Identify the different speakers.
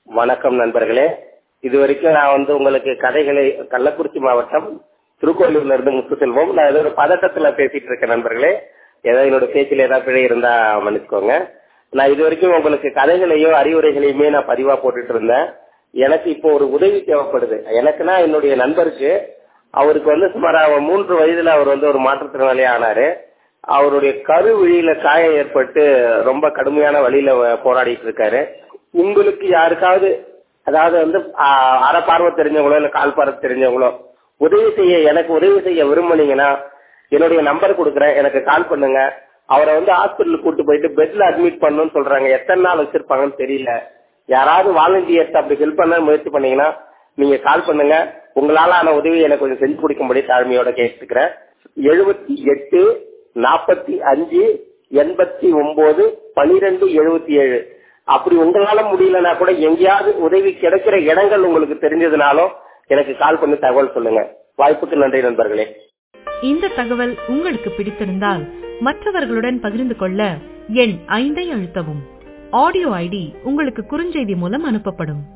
Speaker 1: வணக்கம் நண்பர்களே இது வரைக்கும் நான் வந்து உங்களுக்கு கதைகளை கள்ளக்குறிச்சி மாவட்டம் திருக்கோயிலூர்ல இருந்து முத்துசெல்வம் நான் ஏதோ ஒரு பதட்டத்துல பேசிட்டு இருக்கேன் நண்பர்களே ஏதோ என்னோட பேச்சில் ஏதாவது பிழை இருந்தா மன்னிச்சுக்கோங்க நான் இது வரைக்கும் உங்களுக்கு கதைகளையோ அறிவுரைகளையுமே நான் பதிவா போட்டுட்டு இருந்தேன் எனக்கு இப்போ ஒரு உதவி தேவைப்படுது எனக்குன்னா என்னுடைய நண்பருக்கு அவருக்கு வந்து சுமார் அவன் மூன்று வயதுல அவர் வந்து ஒரு மாற்றுத்திறனாளி ஆனாரு அவருடைய கருவிழியில காயம் ஏற்பட்டு ரொம்ப கடுமையான வழியில போராடிட்டு இருக்காரு உங்களுக்கு யாருக்காவது அதாவது வந்து அரை பார்வை தெரிஞ்சவங்களோ இல்ல கால் பார்வை தெரிஞ்சவங்களோ உதவி செய்ய எனக்கு உதவி செய்ய விரும்புனீங்கன்னா என்னுடைய நம்பர் கொடுக்குறேன் எனக்கு கால் பண்ணுங்க அவரை வந்து ஹாஸ்பிட்டலுக்கு கூட்டு போயிட்டு பெட்ல அட்மிட் பண்ணணும்னு சொல்றாங்க எத்தனை நாள் வச்சிருப்பாங்கன்னு தெரியல யாராவது வாலண்டியர்ஸ் அப்படி ஹெல்ப் பண்ண முயற்சி பண்ணீங்கன்னா நீங்க கால் பண்ணுங்க உங்களால ஆன உதவி எனக்கு கொஞ்சம் செஞ்சு கொடுக்கும்படி தாழ்மையோட கேட்டுக்கிறேன் எழுபத்தி எட்டு நாற்பத்தி அஞ்சு எண்பத்தி ஒன்பது பனிரெண்டு எழுபத்தி ஏழு அப்படி உங்களால முடியலன்னா கூட எங்கேயாவது உதவி கிடைக்கிற இடங்கள் உங்களுக்கு தெரிஞ்சதுனாலும் எனக்கு கால் பண்ணி தகவல் சொல்லுங்க வாய்ப்புக்கு நன்றி நண்பர்களே
Speaker 2: இந்த தகவல் உங்களுக்கு பிடித்திருந்தால் மற்றவர்களுடன் பகிர்ந்து கொள்ள எண் ஐந்தை அழுத்தவும் ஆடியோ ஐடி உங்களுக்கு குறுஞ்செய்தி மூலம் அனுப்பப்படும்